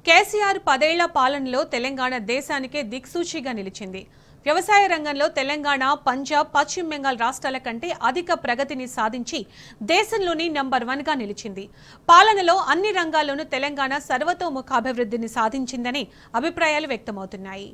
కేసీఆర్ పదేళ్ల పాలనలో తెలంగాణ దేశానికే దిక్సూచిగా నిలిచింది వ్యవసాయ రంగంలో తెలంగాణ పంజాబ్ పశ్చిమ బెంగాల్ రాష్ట్రాల కంటే అధిక ప్రగతిని సాధించి దేశంలోని నంబర్ వన్ గా నిలిచింది పాలనలో అన్ని రంగాల్లోనూ తెలంగాణ సర్వతోముఖాభివృద్ధిని సాధించిందని అభిప్రాయాలు వ్యక్తమవుతున్నాయి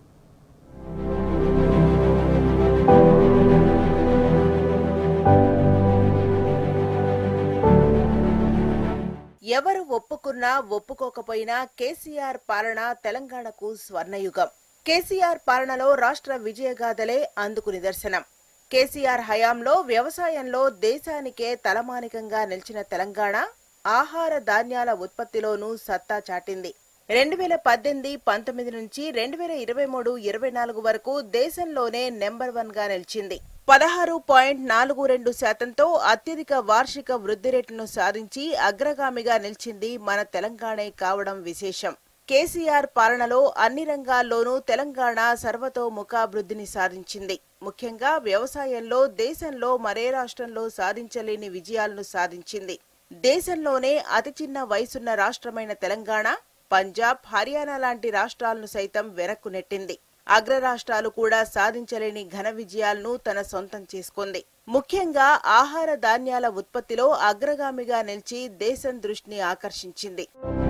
ఎవరు ఒప్పుకున్నా ఒప్పుకోకపోయినా కేసీఆర్ పాలన తెలంగాణకు స్వర్ణయుగం కేసీఆర్ పాలనలో రాష్ట్ర విజయగాథలే అందుకు నిదర్శనం కేసీఆర్ హయాంలో వ్యవసాయంలో దేశానికే తలమానికంగా నిలిచిన తెలంగాణ ఆహార ధాన్యాల ఉత్పత్తిలోనూ సత్తా చాటింది రెండు వేల పద్దెనిమిది పంతొమ్మిది నుంచి రెండు వేల ఇరవై మూడు ఇరవై నాలుగు వరకు దేశంలోనే నెంబర్ వన్ గా నిలిచింది పదహారు పాయింట్ నాలుగు రెండు శాతంతో అత్యధిక వార్షిక వృద్ధి రేటును సాధించి అగ్రగామిగా నిలిచింది మన తెలంగాణే కావడం విశేషం కేసీఆర్ పాలనలో అన్ని రంగాల్లోనూ తెలంగాణ సర్వతోముఖాభివృద్ధిని సాధించింది ముఖ్యంగా వ్యవసాయంలో దేశంలో మరే రాష్ట్రంలో సాధించలేని విజయాలను సాధించింది దేశంలోనే అతి చిన్న వయసున్న రాష్ట్రమైన తెలంగాణ పంజాబ్ హర్యానా లాంటి రాష్ట్రాలను సైతం వెనక్కు నెట్టింది అగ్ర రాష్ట్రాలు కూడా సాధించలేని ఘన విజయాలను తన సొంతం చేసుకుంది ముఖ్యంగా ఆహార ధాన్యాల ఉత్పత్తిలో అగ్రగామిగా నిలిచి దేశం దృష్టిని ఆకర్షించింది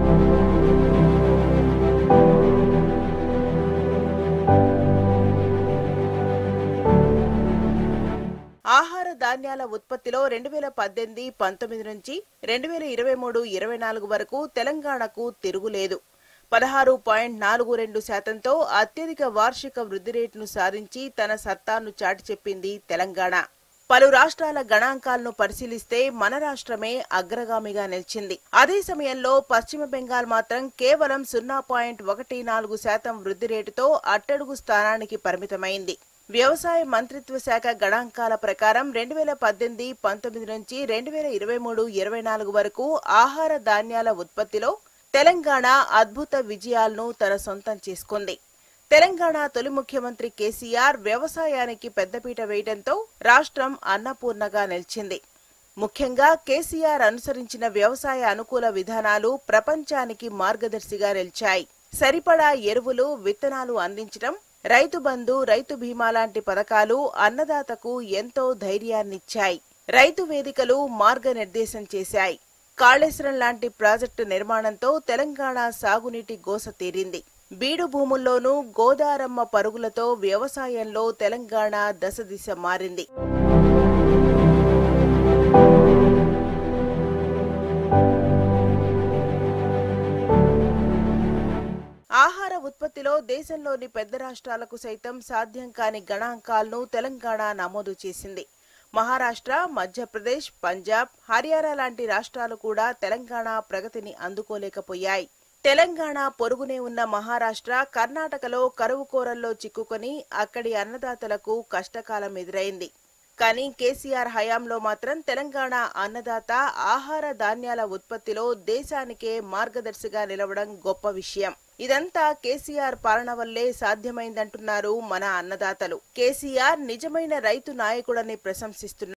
ఆహార ధాన్యాల ఉత్పత్తిలో రెండు వేల పద్దెనిమిది పంతొమ్మిది నుంచి రెండు వేల ఇరవై మూడు ఇరవై నాలుగు వరకు తెలంగాణకు తిరుగులేదు పదహారు పాయింట్ నాలుగు రెండు శాతంతో అత్యధిక వార్షిక వృద్ధి రేటును సాధించి తన సత్తాను చాటి చెప్పింది తెలంగాణ పలు రాష్ట్రాల గణాంకాలను పరిశీలిస్తే మన రాష్ట్రమే అగ్రగామిగా నిలిచింది అదే సమయంలో పశ్చిమ బెంగాల్ మాత్రం కేవలం సున్నా పాయింట్ ఒకటి నాలుగు శాతం వృద్ధి రేటుతో అట్టడుగు స్థానానికి పరిమితమైంది వ్యవసాయ మంత్రిత్వ శాఖ గణాంకాల ప్రకారం రెండు వేల పద్దెనిమిది పంతొమ్మిది నుంచి రెండు వేల ఇరవై మూడు ఇరవై నాలుగు వరకు ఆహార ధాన్యాల ఉత్పత్తిలో తెలంగాణ అద్భుత విజయాలను తన సొంతం చేసుకుంది తెలంగాణ తొలి ముఖ్యమంత్రి కేసీఆర్ వ్యవసాయానికి పెద్దపీట వేయడంతో రాష్ట్రం అన్నపూర్ణగా నిలిచింది ముఖ్యంగా కేసీఆర్ అనుసరించిన వ్యవసాయ అనుకూల విధానాలు ప్రపంచానికి మార్గదర్శిగా నిలిచాయి సరిపడా ఎరువులు విత్తనాలు అందించడం రైతు బంధు రైతు బీమా లాంటి పథకాలు అన్నదాతకు ఎంతో ధైర్యాన్నిచ్చాయి రైతు వేదికలు మార్గనిర్దేశం చేశాయి కాళేశ్వరం లాంటి ప్రాజెక్టు నిర్మాణంతో తెలంగాణ సాగునీటి గోస తీరింది బీడు భూముల్లోనూ గోదారమ్మ పరుగులతో వ్యవసాయంలో తెలంగాణ దశదిశ మారింది ఆహార ఉత్పత్తిలో దేశంలోని పెద్ద రాష్ట్రాలకు సైతం సాధ్యం కాని గణాంకాలను తెలంగాణ నమోదు చేసింది మహారాష్ట్ర మధ్యప్రదేశ్ పంజాబ్ హర్యానా లాంటి రాష్ట్రాలు కూడా తెలంగాణ ప్రగతిని అందుకోలేకపోయాయి తెలంగాణ పొరుగునే ఉన్న మహారాష్ట్ర కర్ణాటకలో కరువు కోరల్లో చిక్కుకొని అక్కడి అన్నదాతలకు కష్టకాలం ఎదురైంది కానీ కేసీఆర్ హయాంలో మాత్రం తెలంగాణ అన్నదాత ఆహార ధాన్యాల ఉత్పత్తిలో దేశానికే మార్గదర్శిగా నిలవడం గొప్ప విషయం ఇదంతా కేసీఆర్ పాలన వల్లే సాధ్యమైందంటున్నారు మన అన్నదాతలు కేసీఆర్ నిజమైన రైతు నాయకుడని ప్రశంసిస్తున్నారు